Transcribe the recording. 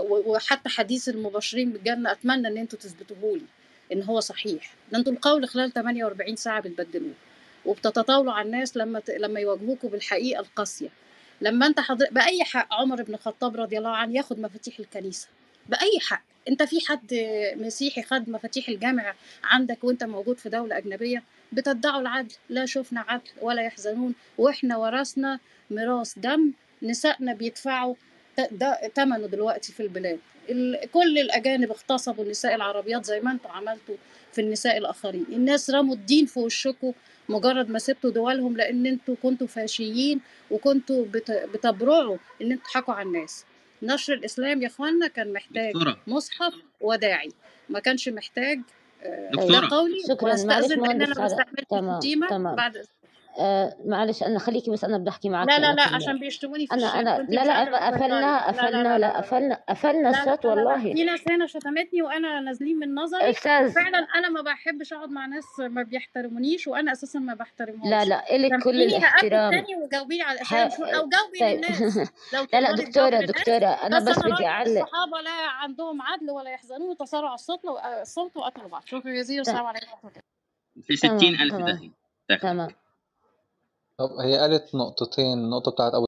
و- وحتى حديث المبشرين بالجنه اتمنى ان انتوا تثبتوه لي ان هو صحيح ده انتوا القول خلال 48 ساعه بتبدلوه وبتتطاولوا على الناس لما ت... لما يواجهوكوا بالحقيقه القاسيه لما انت حضر... باي حق عمر بن الخطاب رضي الله عنه ياخد مفاتيح الكنيسه باي حق انت في حد مسيحي خد مفاتيح الجامع عندك وانت موجود في دوله اجنبيه بتدعوا العدل لا شفنا عدل ولا يحزنون واحنا ورثنا ميراث دم نسائنا بيدفعوا ت- ده ثمنه دلوقتي في البلاد ال- كل الاجانب اغتصبوا النساء العربيات زي ما انتم عملتوا في النساء الاخرين الناس رموا الدين في وشكم مجرد ما سبتوا دولهم لان انتوا كنتوا فاشيين وكنتوا بت- بتبرعوا ان انتوا تضحكوا على الناس نشر الاسلام يا اخوانا كان محتاج دكتورة مصحف وداعي ما كانش محتاج آه، ده دكتورة قولي شكرا معلش واستاذن لان مهندس انا على بستحمل تمام الشتيمه تمام بعد آه معلش انا خليكي بس انا بدي احكي معك لا لا لا في عشان بيشتموني في انا الشات انا وانت لا مش لا قادره أنا تسيطري قفلنا لا لا قفلنا لا لا لا قفلنا قفلنا لا لا الشات لا لا والله في ناس هنا شتمتني وانا نازلين من نظري استاذ فعلا انا ما بحبش اقعد مع ناس ما بيحترمونيش وانا اساسا ما لا بحترمهمش لا إلك كل سامحيني هقابلك الاحترام تاني وجاوبيني على ح... الاسئله شو او جاوبي طيب للناس لو لا لا تقدري تجاوبي دكتورة للناس دكتورة أنا بس بس انا بدي رايي أعلق الصحابه لا عندهم عدل ولا يحزنون وتصارعوا الصوت الصوت وقتلوا بعض شكرا جزيلا ت- والسلام عليكم ورحمه الله في تمام 60000 تمام داهية داخل تمام طب هي قالت نقطتين النقطة بتاعت أبو